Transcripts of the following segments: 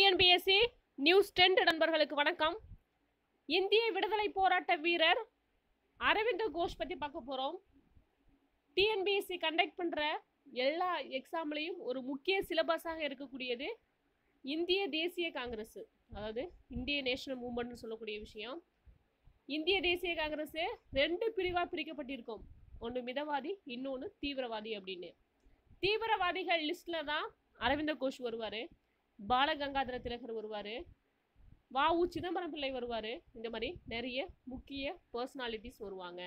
TNPSC news tent நண்பர்களுக்கு வணக்கம் இந்திய விடுதலை போராட்ட வீரர் அரவிந்த கோஷ் பற்றி பார்க்க போகிறோம் டிஎன்பிஎஸ்சி கண்டக்ட் பண்ணுற எல்லா எக்ஸாம்லேயும் ஒரு முக்கிய சிலபஸாக இருக்கக்கூடியது இந்திய தேசிய காங்கிரஸ் அதாவது இந்திய நேஷனல் மூவ்மெண்ட்னு சொல்லக்கூடிய விஷயம் இந்திய தேசிய காங்கிரஸ் ரெண்டு பிரிவாக பிரிக்கப்பட்டிருக்கும் ஒன்று மிதவாதி இன்னொன்று தீவிரவாதி அப்படின்னு தீவிரவாதிகள் லிஸ்ட்டில் தான் அரவிந்த கோஷ் வருவார் பாலகங்காதர திலகர் வருவார் வஉ சிதம்பரம் பிள்ளை வருவார் இந்த மாதிரி நிறைய முக்கிய பர்சனாலிட்டிஸ் வருவாங்க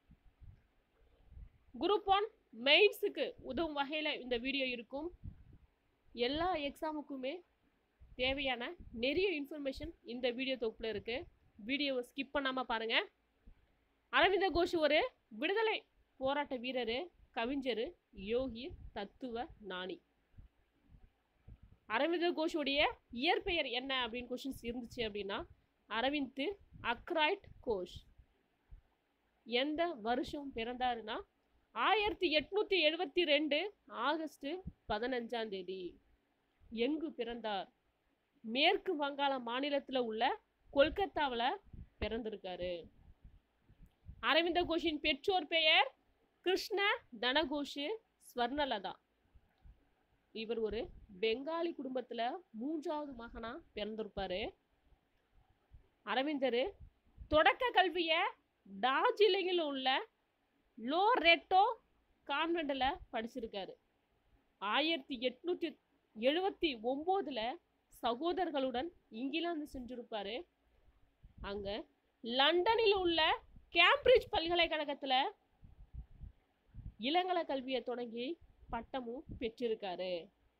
குரூப் ஒன் மெயின்ஸுக்கு உதவும் வகையில் இந்த வீடியோ இருக்கும் எல்லா எக்ஸாமுக்குமே தேவையான நிறைய இன்ஃபர்மேஷன் இந்த வீடியோ தொகுப்பில் இருக்குது வீடியோவை ஸ்கிப் பண்ணாமல் பாருங்கள் அரவிந்த கோஷ் ஒரு விடுதலை போராட்ட வீரர் கவிஞர் யோகி தத்துவ ஞானி அரவிந்த கோஷோடைய இயற்பெயர் என்ன அப்படின்னு கொஷின்ஸ் இருந்துச்சு அப்படின்னா அரவிந்த் அக்ராய்ட் கோஷ் எந்த வருஷம் பிறந்தாருன்னா ஆயிரத்தி எட்நூத்தி எழுபத்தி ரெண்டு ஆகஸ்ட் பதினஞ்சாம் தேதி எங்கு பிறந்தார் மேற்கு வங்காள மாநிலத்தில் உள்ள கொல்கத்தாவில் பிறந்திருக்காரு அரவிந்த கோஷின் பெற்றோர் பெயர் கிருஷ்ண தனகோஷு ஸ்வர்ணலதா இவர் ஒரு பெங்காலி குடும்பத்தில் மூன்றாவது மகனாக பிறந்திருப்பாரு அரவிந்தர் தொடக்க கல்வியை டார்ஜிலிங்கில் உள்ள லோரெட்டோ கான்வெண்டில் படிச்சிருக்காரு ஆயிரத்தி எட்நூற்றி எழுபத்தி ஒம்போதில் சகோதரர்களுடன் இங்கிலாந்து சென்றிருப்பார் அங்கே லண்டனில் உள்ள கேம்பிரிட்ஜ் பல்கலைக்கழகத்தில் இளங்கல கல்வியை தொடங்கி பட்டமும் பெற்றிருக்காரு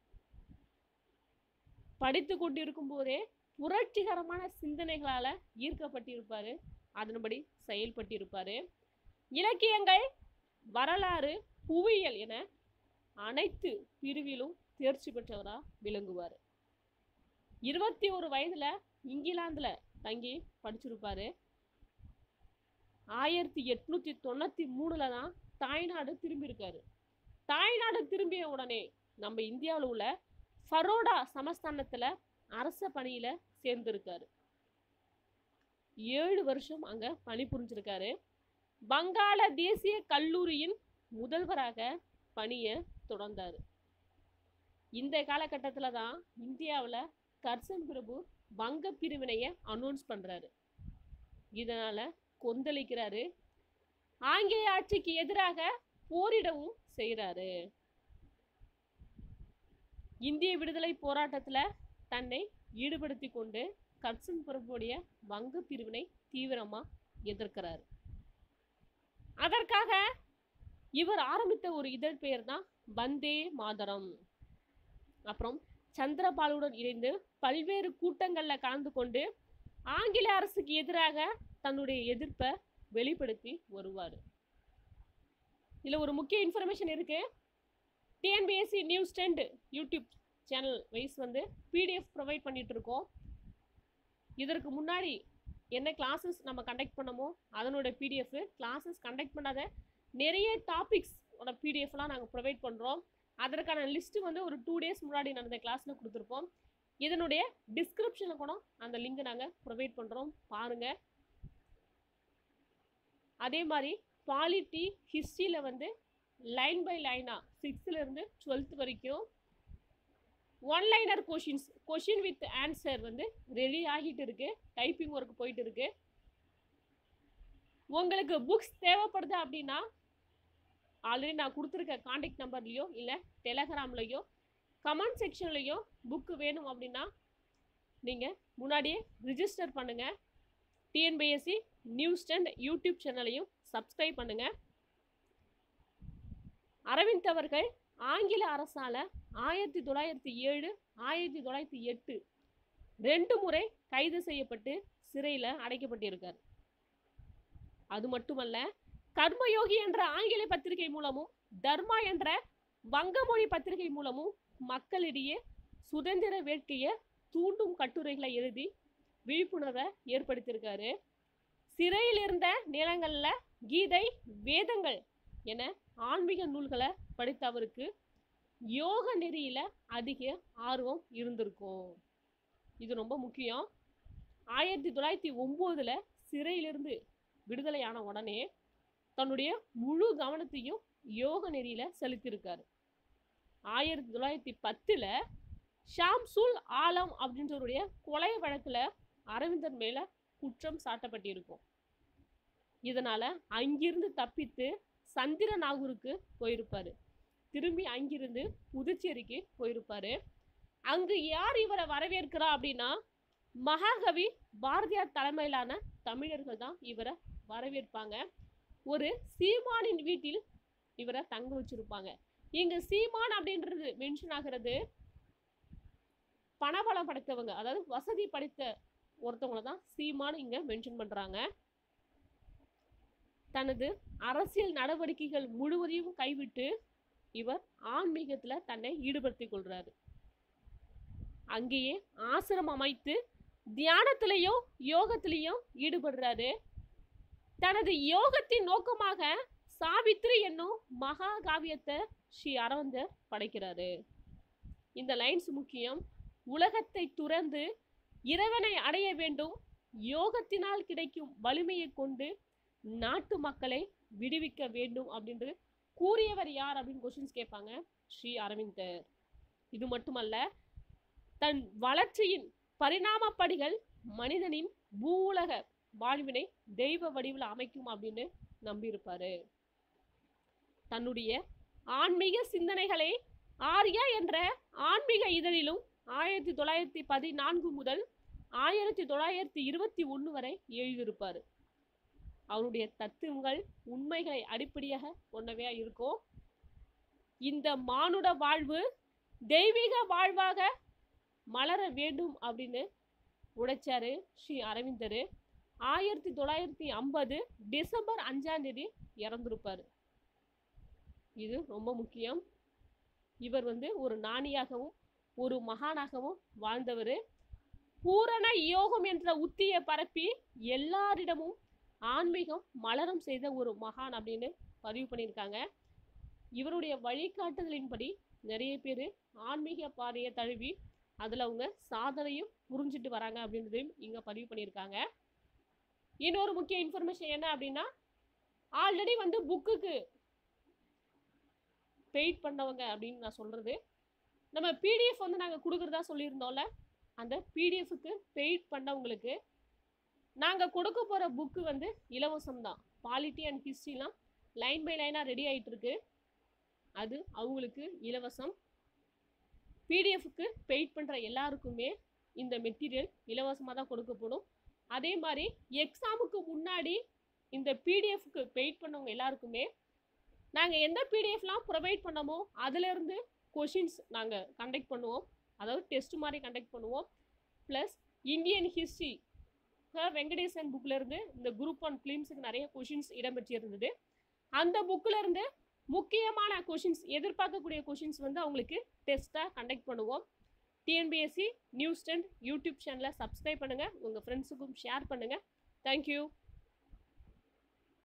படித்து கொண்டிருக்கும் போதே புரட்சிகரமான சிந்தனைகளால ஈர்க்கப்பட்டிருப்பாரு அதன்படி செயல்பட்டிருப்பாரு இலக்கியங்கள் வரலாறு புவியியல் என அனைத்து பிரிவிலும் தேர்ச்சி பெற்றவரா விளங்குவார் இருபத்தி ஒரு வயதுல இங்கிலாந்துல தங்கி படிச்சிருப்பாரு ஆயிரத்தி எட்நூத்தி தொண்ணூத்தி மூணுல தான் தாய்நாடு திரும்பியிருக்காரு தாய்நாடு திரும்பிய உடனே நம்ம இந்தியாவில் உள்ள ஃபரோடா சமஸ்தானத்தில் அரச பணியில் சேர்ந்திருக்காரு ஏழு வருஷம் அங்கே பணிபுரிஞ்சிருக்காரு வங்காள தேசிய கல்லூரியின் முதல்வராக பணியை தொடர்ந்தார் இந்த காலகட்டத்தில் தான் இந்தியாவில் கர்சன் பிரபு வங்க பிரிவினையை அனௌன்ஸ் பண்ணுறாரு இதனால் கொந்தளிக்கிறாரு ஆங்கிலேய ஆட்சிக்கு எதிராக போரிடவும் செய்கிறாரு இந்திய விடுதலை போராட்டத்தில் தன்னை ஈடுபடுத்தி கொண்டு கர்சன் பிரபுடைய வங்க பிரிவினை தீவிரமாக எதிர்க்கிறார் அதற்காக இவர் ஆரம்பித்த ஒரு இதழ் பெயர் தான் வந்தே மாதரம் அப்புறம் சந்திரபாலுடன் இணைந்து பல்வேறு கூட்டங்களில் கலந்து கொண்டு ஆங்கில அரசுக்கு எதிராக தன்னுடைய எதிர்ப்பை வெளிப்படுத்தி வருவார் இதில் ஒரு முக்கிய இன்ஃபர்மேஷன் இருக்குது TNPSC news ten YouTube channel wise வந்து பிடிஎஃப் ப்ரொவைட் பண்ணிட்டு இருக்கோம் இதற்கு முன்னாடி என்ன கிளாஸஸ் நம்ம கண்டக்ட் பண்ணமோ அதனோட பிடிஎஃப் கிளாஸஸ் கண்டக்ட் பண்ணாத நிறைய டாபிக்ஸோட பிடிஎஃப்லாம் நாங்கள் ப்ரொவைட் பண்ணுறோம் அதற்கான லிஸ்ட்டு வந்து ஒரு டூ டேஸ் முன்னாடி நடந்த கிளாஸில் கொடுத்துருப்போம் இதனுடைய டிஸ்கிரிப்ஷனில் கூட அந்த லிங்க் நாங்கள் ப்ரொவைட் பண்ணுறோம் பாருங்கள் அதே மாதிரி பாலிட்டி ஹிஸ்ட்ரியில் வந்து லைன் பை லைனாக சிக்ஸ்த்துலேருந்து டுவெல்த் வரைக்கும் one liner questions question with answer வந்து ரெடி ஆகிட்டு இருக்கு டைப்பிங் ஒர்க் போயிட்டு இருக்கு உங்களுக்கு புக்ஸ் தேவைப்படுது அப்படின்னா ஆல்ரெடி நான் கொடுத்துருக்க காண்டாக்ட் நம்பர்லேயோ இல்லை டெலகிராம்லேயோ கமெண்ட் செக்ஷன்லேயோ புக்கு வேணும் அப்படின்னா நீங்கள் முன்னாடியே ரிஜிஸ்டர் பண்ணுங்கள் டிஎன்பிஎஸ்சி நியூஸ் அண்ட் யூடியூப் சேனலையும் சப்ஸ்கிரைப் பண்ணுங்கள் அரவிந்த் அவர்கள் ஆங்கில அரசால் ஆயிரத்தி தொள்ளாயிரத்தி ஏழு ஆயிரத்தி தொள்ளாயிரத்தி எட்டு ரெண்டு முறை கைது செய்யப்பட்டு சிறையில் அடைக்கப்பட்டிருக்கார் அது மட்டுமல்ல கர்மயோகி என்ற ஆங்கில பத்திரிகை மூலமும் தர்மா என்ற வங்கமொழி பத்திரிகை மூலமும் மக்களிடையே சுதந்திர வேட்கையை தூண்டும் கட்டுரைகளை எழுதி விழிப்புணர்வை ஏற்படுத்தியிருக்காரு சிறையில் இருந்த நிலங்களில் கீதை வேதங்கள் என ஆன்மீக நூல்களை படித்த அவருக்கு யோக நெறியில் அதிக ஆர்வம் இருந்திருக்கும் இது ரொம்ப முக்கியம் ஆயிரத்தி தொள்ளாயிரத்தி ஒம்போதில் சிறையிலிருந்து விடுதலையான உடனே தன்னுடைய முழு கவனத்தையும் யோக நெறியில் செலுத்தியிருக்காரு ஆயிரத்தி தொள்ளாயிரத்தி பத்தில் ஷாம்சுல் ஆலம் அப்படின்றவருடைய கொலை வழக்கில் அரவிந்தர் மேலே குற்றம் சாட்டப்பட்டிருக்கும் இதனால் அங்கிருந்து தப்பித்து சந்திரநாகூருக்கு போயிருப்பாரு திரும்பி அங்கிருந்து புதுச்சேரிக்கு போயிருப்பாரு அங்கு யார் இவரை வரவேற்கிறா அப்படின்னா மகாகவி பாரதியார் தலைமையிலான தமிழர்கள் தான் இவரை வரவேற்பாங்க ஒரு சீமானின் வீட்டில் இவரை தங்க வச்சிருப்பாங்க இங்க சீமான் அப்படின்றது மென்ஷன் ஆகிறது பணபலம் படைத்தவங்க அதாவது வசதி படைத்த ஒருத்தவங்கள தான் சீமான் இங்க மென்ஷன் பண்றாங்க தனது அரசியல் நடவடிக்கைகள் முழுவதையும் கைவிட்டு இவர் ஆன்மீகத்துல தன்னை ஈடுபடுத்திக் கொள்றாரு அங்கேயே ஆசிரமம் அமைத்து தியானத்திலையும் யோகத்திலையும் ஈடுபடுறாரு தனது யோகத்தின் நோக்கமாக சாவித்ரி என்னும் மகா காவியத்தை ஸ்ரீ அரவிந்தர் படைக்கிறாரு இந்த லைன்ஸ் முக்கியம் உலகத்தை துறந்து இறைவனை அடைய வேண்டும் யோகத்தினால் கிடைக்கும் வலிமையை கொண்டு நாட்டு மக்களை விடுவிக்க வேண்டும் அப்படின்றது கூறியவர் யார் அப்படின்னு கொஸ்டின்ஸ் கேட்பாங்க ஸ்ரீ அரவிந்தர் இது மட்டுமல்ல தன் வளர்ச்சியின் பரிணாமப்படிகள் மனிதனின் பூவுலக வாழ்வினை தெய்வ வடிவில் அமைக்கும் அப்படின்னு நம்பியிருப்பாரு தன்னுடைய ஆன்மீக சிந்தனைகளை ஆர்யா என்ற ஆன்மீக இதழிலும் ஆயிரத்தி தொள்ளாயிரத்தி பதினான்கு முதல் ஆயிரத்தி தொள்ளாயிரத்தி இருபத்தி ஒன்று வரை எழுதியிருப்பார் அவருடைய தத்துவங்கள் உண்மைகளை அடிப்படையாக கொண்டவையா இருக்கும் இந்த மானுட வாழ்வு தெய்வீக வாழ்வாக மலர வேண்டும் அப்படின்னு உடைச்சாரு ஸ்ரீ அரவிந்தர் ஆயிரத்தி தொள்ளாயிரத்தி ஐம்பது டிசம்பர் அஞ்சாம் தேதி இறந்திருப்பாரு இது ரொம்ப முக்கியம் இவர் வந்து ஒரு ஞானியாகவும் ஒரு மகானாகவும் வாழ்ந்தவர் பூரண யோகம் என்ற உத்தியை பரப்பி எல்லாரிடமும் ஆன்மீகம் மலரும் செய்த ஒரு மகான் அப்படின்னு பதிவு பண்ணியிருக்காங்க இவருடைய வழிகாட்டுதலின்படி நிறைய பேர் ஆன்மீக பாதையை தழுவி அதில் அவங்க சாதனையும் புரிஞ்சிட்டு வராங்க அப்படின்றதையும் இங்கே பதிவு பண்ணியிருக்காங்க இன்னொரு முக்கிய இன்ஃபர்மேஷன் என்ன அப்படின்னா ஆல்ரெடி வந்து புக்குக்கு பெயிட் பண்ணவங்க அப்படின்னு நான் சொல்கிறது நம்ம பிடிஎஃப் வந்து நாங்கள் கொடுக்குறதா சொல்லியிருந்தோம்ல அந்த பிடிஎஃப்க்கு பெயிட் பண்ணவங்களுக்கு நாங்கள் கொடுக்க போகிற புக்கு வந்து இலவசம் தான் பாலிட்டி அண்ட் ஹிஸ்ட்ரிலாம் லைன் பை லைனாக ரெடி ஆயிட்டு இருக்கு அது அவங்களுக்கு இலவசம் பிடிஎஃப்க்கு பெயிட் பண்ணுற எல்லாருக்குமே இந்த மெட்டீரியல் இலவசமாக தான் கொடுக்கப்படும் அதே மாதிரி எக்ஸாமுக்கு முன்னாடி இந்த பிடிஎஃப்க்கு பெயிட் பண்ணவங்க எல்லாருக்குமே நாங்கள் எந்த பிடிஎஃப்லாம் ப்ரொவைட் பண்ணமோ அதுலேருந்து கொஷின்ஸ் நாங்கள் கண்டக்ட் பண்ணுவோம் அதாவது டெஸ்ட் மாதிரி கண்டக்ட் பண்ணுவோம் ப்ளஸ் இந்தியன் ஹிஸ்ட்ரி வெங்கடேசன் புக்ல இருந்து இந்த குரூப் ஒன் ஃபிலிம்ஸுக்கு நிறைய கொஷின்ஸ் இடம்பெற்றிருந்தது அந்த புக்கில் இருந்து முக்கியமான கொஷின்ஸ் எதிர்பார்க்கக்கூடிய கொஷின்ஸ் வந்து அவங்களுக்கு டெஸ்ட்டாக கண்டக்ட் பண்ணுவோம் டிஎன்பிஎஸ்சி நியூஸ் டென் யூடியூப் சேனலை சப்ஸ்கிரைப் பண்ணுங்கள் உங்கள் ஃப்ரெண்ட்ஸுக்கும் ஷேர் பண்ணுங்கள் தேங்க்யூ